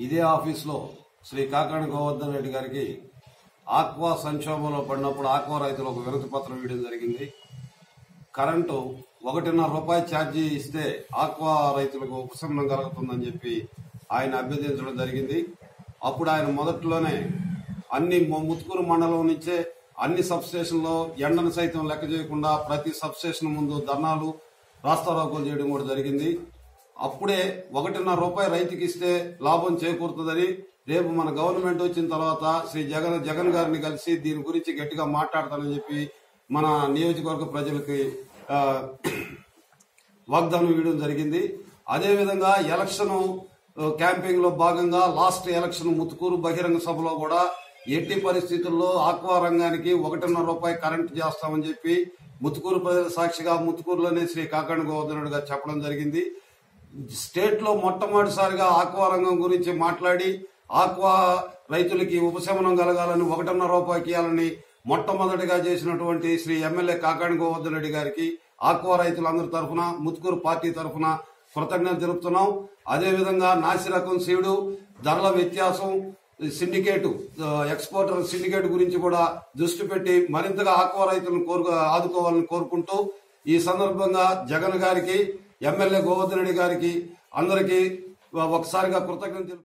ఇదే ఆఫీస్లో శ్రీ కాకాణి గోవర్ధన్ రెడ్డి గారికి ఆక్వా సంక్షోభంలో పడినప్పుడు ఆక్వా రైతులు ఒక వినతి పత్రం ఇవ్వడం జరిగింది కరెంటు ఒకటిన్నర రూపాయి ఛార్జీ ఇస్తే ఆక్వా రైతులకు ఉపశమనం కలుగుతుందని చెప్పి ఆయన అభ్యర్థించడం జరిగింది అప్పుడు ఆయన మొదట్లోనే అన్ని మొ- ముత్తుకూరు మండలం నుంచే అన్ని సబ్ స్టేషన్లో ఎండను సైతం లెక్క చేయకుండా ప్రతి సబ్ స్టేషన్ ముందు ధర్నాలు రాస్తారోకోలు చేయడం కూడా జరిగింది అప్పుడే ఒకటిన్నర రూపాయి రైతుకి ఇస్తే లాభం చేకూరుతుందని రేపు మన గవర్నమెంట్ వచ్చిన తర్వాత శ్రీ జగన్ జగన్ గారిని కలిసి దీని గురించి గట్టిగా మాట్లాడతానని చెప్పి మన నియోజకవర్గ ప్రజలకి ఆ, వాగ్దానం ఇవ్వడం జరిగింది అదేవిధంగా ఎలక్షన్ క్యాంపెయిన్ లో భాగంగా లాస్ట్ ఎలక్షన్ ముత్తుకూరు బహిరంగ సభలో కూడా ఎట్టి పరిస్థితుల్లో ఆక్వా రంగానికి ఒకటిన్నర రూపాయి కరెంట్ చేస్తామని చెప్పి ముత్తుకూరు ప్రజల సాక్షిగా ముత్తుకూరులోనే శ్రీ కాకాణి గోవర్ధనుడు గారు చెప్పడం జరిగింది స్టేట్ లో మొట్టమొదటిసారిగా ఆక్వా రంగం గురించి మాట్లాడి ఆక్వా రైతులకి ఉపశమనం కలగాలని ఒకటిన్నర రూపాయికి ఇవ్వాలని మొట్టమొదటిగా చేసినటువంటి శ్రీ ఎమ్మెల్యే కాకాణి గోవర్ధన్ రెడ్డి గారికి ఆక్వా రైతులందరి తరఫున ముత్తుకూరు పార్టీ తరఫున కృతజ్ఞత తెలుపుతున్నాం అదేవిధంగా నాసి రకం సీడు ధరల వ్యత్యాసం సిండికేట్ ఎక్స్పోర్టర్ సిండికేట్ గురించి కూడా దృష్టి పెట్టి మరింతగా ఆక్వా రైతులను కోరు ఆదుకోవాలని కోరుకుంటూ ఈ సందర్భంగా జగన్ గారికి ఎమ్మెల్యే గోవర్ధన్ రెడ్డి గారికి అందరికీ ఒకసారిగా కృతజ్ఞత తెలుపు